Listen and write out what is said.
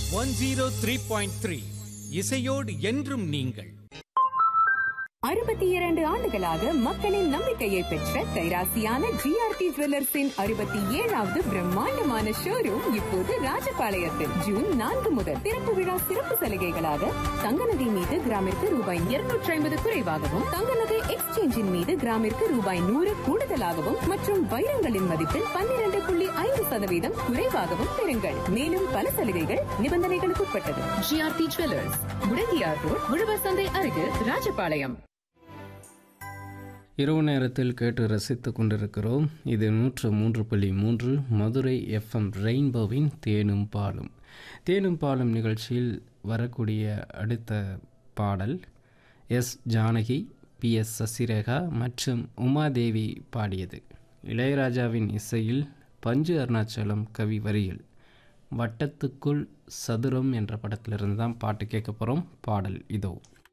one zero three point three இசையோடு என்றும் நீங்கள் அறுபத்தி இரண்டு ஆண்டுகளாக மக்களின் நம்பிக்கையை பெற்ற கைராசியான ஜிஆர்டி ஜுவல்லர்ஸின் அறுபத்தி ஏழாவது பிரம்மாண்டமான ஷோரூம் இப்போது ராஜபாளையத்தில் ஜூன் நான்கு முதல் திறப்பு விழா சிறப்பு சலுகைகளாக தங்க நகை மீது கிராமிற்கு ரூபாய் இருநூற்றி ஐம்பது குறைவாகவும் தங்க நகை எக்ஸ்சேஞ்சின் மீது கிராமிற்கு ரூபாய் நூறு கூடுதலாகவும் மற்றும் வைரங்களின் மதிப்பில் பன்னிரண்டு புள்ளி ஐந்து சதவீதம் குறைவாகவும் பெறுங்கள் மேலும் பல சலுகைகள் நிபந்தனைகளுக்கு உட்பட்டது ஜிஆர்டி ஜுவல்லர்ஸ் முடங்கியார் ரோட் உழவர் சந்தை அருகே ராஜபாளையம் இரவு நேரத்தில் கேட்டு ரசித்து கொண்டிருக்கிறோம் இது நூற்று மூன்று புள்ளி மூன்று மதுரை எஃப்எம் ரெயின்போவின் தேனும் பாலும் தேனும் பாலும் நிகழ்ச்சியில் வரக்கூடிய அடுத்த பாடல் S Janaki P S Sasirekha மற்றும் உமாதேவி பாடியது இளையராஜாவின் இசையில் பஞ்சு அருணாச்சலம் கவி வரியில் வட்டத்துக்குள் சதுரம் என்ற படத்திலிருந்து தான் பாட்டு கேட்க போகிறோம் பாடல் இதோ